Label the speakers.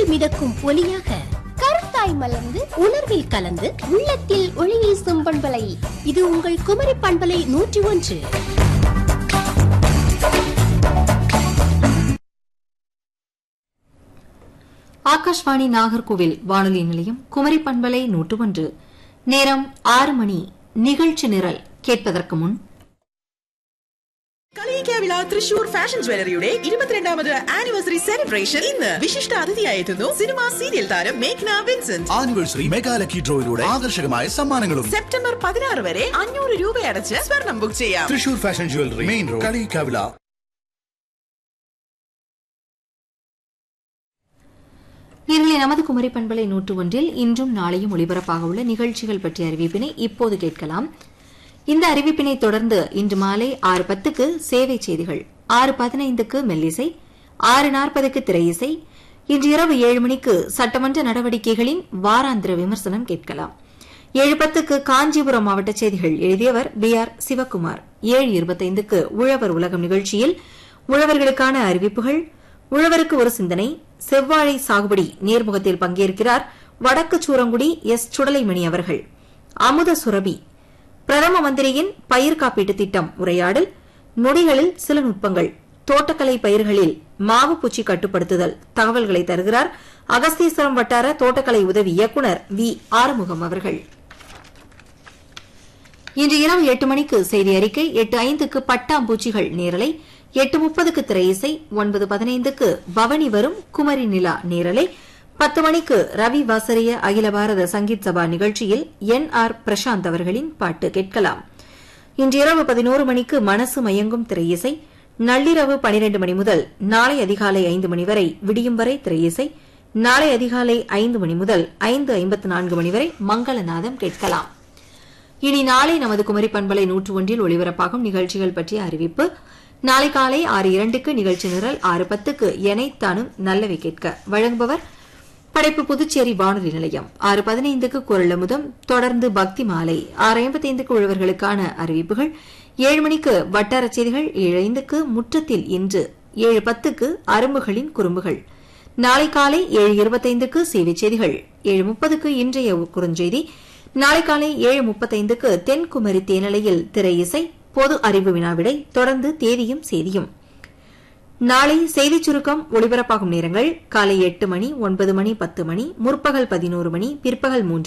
Speaker 1: மிதக்கும் ஒலியாக கருத்தாய் மலர்ந்து உணர்வில் கலந்து உள்ளத்தில் ஒளி வீசும் பண்பலை இது உங்கள் குமரி பண்பலை நூற்றி ஒன்று
Speaker 2: ஆகாஷ்வாணி நாகர்கோவில் வானொலி நிலையம் குமரி பண்பலை நூற்று ஒன்று நேரம் ஆறு மணி நிகழ்ச்சி நிரல் கேட்பதற்கு முன்
Speaker 3: കളിയിക്കാവിള തൃശൂർ ഫാഷൻ ജ്വല്ലറിയുടെ ഇരുപത്തിരണ്ടാമത് ആനിവേഴ്സറി സെലിബ്രേഷൻ ഇന്ന് വിശിഷ്ട അതിഥിയായെത്തുന്നു സിനിമാ സീരിയൽ താരം മേഘ്ന വിൻസെന്റ്
Speaker 4: ആനിവേഴ്സറി മെഗാ ലക്കി ഡ്രോയിലൂടെ ആകർഷകമായ സമ്മാനങ്ങളും
Speaker 3: സെപ്റ്റംബർ പതിനാറ് വരെ അഞ്ഞൂറ് രൂപയടച്ച് സ്വർണം ബുക്ക് ചെയ്യാം
Speaker 4: Thrissur fashion jewellery main road Kaliyikkavila
Speaker 2: நேரிலே நமது குமரி பண்பலை நூற்று ஒன்றில் இன்றும் நாளையும் ஒளிபரப்பாக உள்ள நிகழ்ச்சிகள் பற்றிய அறிவிப்பினை இப்போது கேட்கலாம் இந்த அறிவிப்பினை தொடர்ந்து இன்று மாலை ஆறு பத்துக்கு சேவை செய்திகள் ஆறு பதினைந்துக்கு மெல்லிசை ஆறு நாற்பதுக்கு திரையிசை இன்று இரவு ஏழு மணிக்கு சட்டமன்ற நடவடிக்கைகளின் வாராந்திர விமர்சனம் கேட்கலாம் ஏழு பத்துக்கு காஞ்சிபுரம் மாவட்ட செய்திகள் எழுதியவர் பி ஆர் சிவக்குமார் ஏழு இருபத்தைந்துக்கு உழவர் உலகம் நிகழ்ச்சியில் உழவர்களுக்கான அறிவிப்புகள் உழவருக்கு ஒரு சிந்தனை செவ்வாழை சாகுபடி நேர்முகத்தில் பங்கேற்கிறார் வடக்கு சூரங்குடி எஸ் சுடலைமணி அவர்கள் அமுத சுரபி பிரதம மந்திரியின் பயிர் காப்பீட்டு திட்டம் உரையாடல் நொடிகளில் சில நுட்பங்கள் தோட்டக்கலை பயிர்களில் மாவு பூச்சி கட்டுப்படுத்துதல் தகவல்களை தருகிறார் அகஸ்தீஸ்வரம் வட்டார தோட்டக்கலை உதவி இயக்குநர் வி ஆறுமுகம் அவர்கள் இன்று இரவு எட்டு மணிக்கு செய்தி அறிக்கை எட்டு ஐந்துக்கு பட்டாம்பூச்சிகள் நேரலை எட்டு முப்பதுக்கு திரையிசை ஒன்பது பதினைந்துக்கு பவனி வரும் குமரி நிலா நேரலை பத்து மணிக்கு ரவி வாசரிய அகில பாரத சங்கீத் சபா நிகழ்ச்சியில் என் ஆர் பிரசாந்த் அவர்களின் பாட்டு கேட்கலாம் இன்று இரவு பதினோரு மணிக்கு மனசு மயங்கும் திரையிசை நள்ளிரவு பனிரெண்டு மணி முதல் நாளை அதிகாலை ஐந்து மணி வரை விடியும் வரை திரையிசை நாளை அதிகாலை ஐந்து மணி முதல் ஐந்து ஐம்பத்து நான்கு மணி வரை மங்களநாதம் கேட்கலாம் இனி நாளை நமது குமரி பண்பலை நூற்று ஒன்றில் ஒளிபரப்பாகும் நிகழ்ச்சிகள் பற்றிய அறிவிப்பு நாளை காலை ஆறு இரண்டுக்கு நிகழ்ச்சி நிரல் ஆறு பத்துக்கு எனைத்தானும் நல்லவை கேட்க வழங்குபவர் படைப்பு புதுச்சேரி வானொலி நிலையம் ஆறு பதினைந்துக்கு குரல் அமுதம் தொடர்ந்து பக்தி மாலை ஆறு ஐம்பத்தைந்துக்கு உழவர்களுக்கான அறிவிப்புகள் ஏழு மணிக்கு வட்டார செய்திகள் ஏழு ஐந்துக்கு முற்றத்தில் இன்று ஏழு பத்துக்கு அரும்புகளின் குறும்புகள் நாளை காலை ஏழு இருபத்தைந்துக்கு சேவை செய்திகள் ஏழு முப்பதுக்கு இன்றைய குறுஞ்செய்தி நாளை காலை ஏழு முப்பத்தைந்துக்கு தென்குமரி தேனலையில் திரை இசை பொது அறிவு வினாவிடை தொடர்ந்து தேதியும் செய்தியும் நாளை செய்திச் சுருக்கம் ஒளிபரப்பாகும் நேரங்கள் காலை எட்டு மணி ஒன்பது மணி பத்து மணி முற்பகல் பதினோரு மணி பிற்பகல் மூன்று